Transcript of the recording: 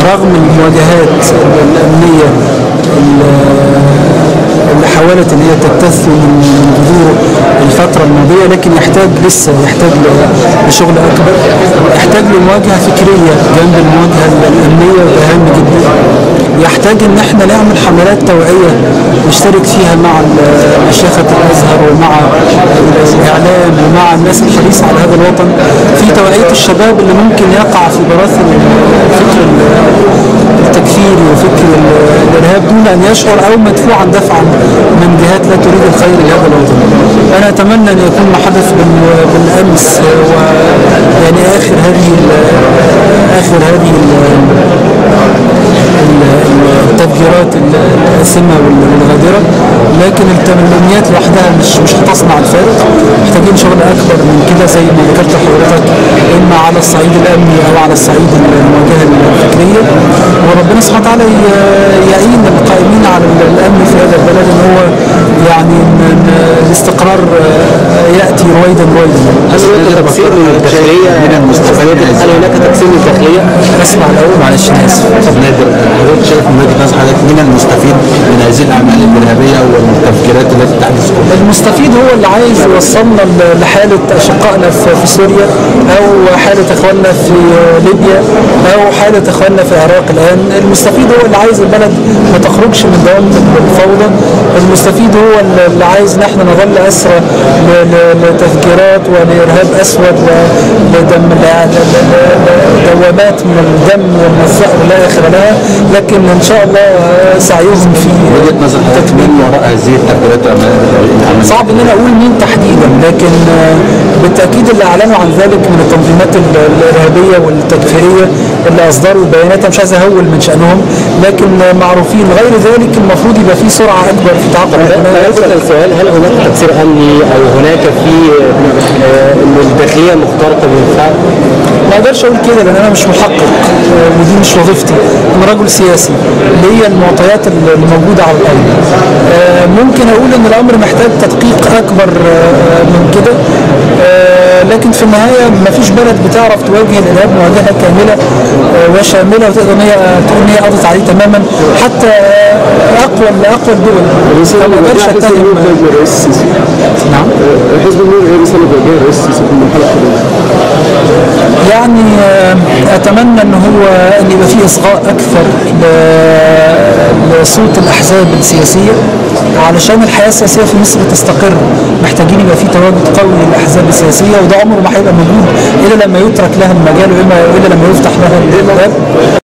رغم المواجهات الأمنية اللي حاولت ان هي تبتث من جذور الفتره الماضيه لكن يحتاج لسه يحتاج لشغل اكبر يحتاج لمواجهه فكريه جنب المواجهه الامنيه وده اهم جدا يحتاج ان احنا نعمل حملات توعيه نشترك فيها مع مشيخه الازهر ومع الاعلام ومع الناس الحريصه على هذا الوطن في توعيه الشباب اللي ممكن يقع في براثن الفكر التكفيري وفكر الارهاب دون ان يشعر او مدفوعا دفعا من جهات لا تريد الخير لهذا الوطن. انا اتمنى ان يكون ما حدث بالامس و يعني اخر هذه اخر هذه التفجيرات الآثمة والغادرة لكن التمنيات لوحدها مش مش هتصنع الفارق محتاجين شغل أكبر من كده زي ما ذكرت لحضرتك إما على الصعيد الأمني أو على الصعيد المواجهة الفكرية وربنا سبحانه وتعالى يعين القائمين على الأمن في هذا البلد إن هو يعني الاستقرار يأتي رويدا رويدا هل هناك تقصير من الداخلية من المستفيدين هل هناك تقصير من الداخلية؟ اسمع الأول معلش أنا آسف نادر حضرتك شايف من وجهه نظر حضرتك مين المستفيد من هذه الاعمال الارهابيه والتفجيرات التي تحدث كلها؟ المستفيد هو اللي عايز يوصلنا لحالة أشقائنا في سوريا أو حالة إخواننا في ليبيا أو حالة إخواننا في العراق الآن المستفيد هو اللي عايز البلد ما تخرجش من دوامة الفوضى المستفيد هو اللي عايز نحن نظل أسرى لتفجيرات ولإرهاب أسود ولدم دوامات من الدم والنساء لا آخر لها لكن إن شاء الله سعيهم في وجهه نظر حضرتك مين وراء هذه التفجيرات والأعمال؟ صعب ان انا اقول مين تحديدا لكن بالتاكيد اللي اعلنوا عن ذلك من التنظيمات الارهابيه والتكفيريه اللي اصدروا بيانات مش عايز اهول من شانهم لكن معروفين غير ذلك المفروض يبقى في سرعه اكبر في تعاقب لا يسأل السؤال هل هناك تقصير أمني أو هناك في أن الداخلية مخترقة بالفعل؟ ما اقدرش اقول كده لان انا مش محقق ودي مش وظيفتي انا رجل سياسي ليا المعطيات اللي موجوده على الارض ممكن اقول ان الامر محتاج تدقيق اكبر من كده لكن في النهايه ما فيش بلد بتعرف تواجه الارهاب مواجهه كامله وشامله وتقدر ان هي تقول ان هي قضت عليه تماما حتى اقوى اقوى الدول ما اقدرش اتهم نعم حزب النور غير رسالة بوجهها الرئيس السيسي في المرحلة الحالية يعني اتمنى ان هو ان يبقى في اصغاء اكثر لصوت الاحزاب السياسيه علشان الحياه السياسيه في مصر تستقر محتاجين يبقى في تواجد قوي للاحزاب السياسيه وده عمره ما هيبقى موجود الا لما يترك لها المجال والا لما يفتح لها الباب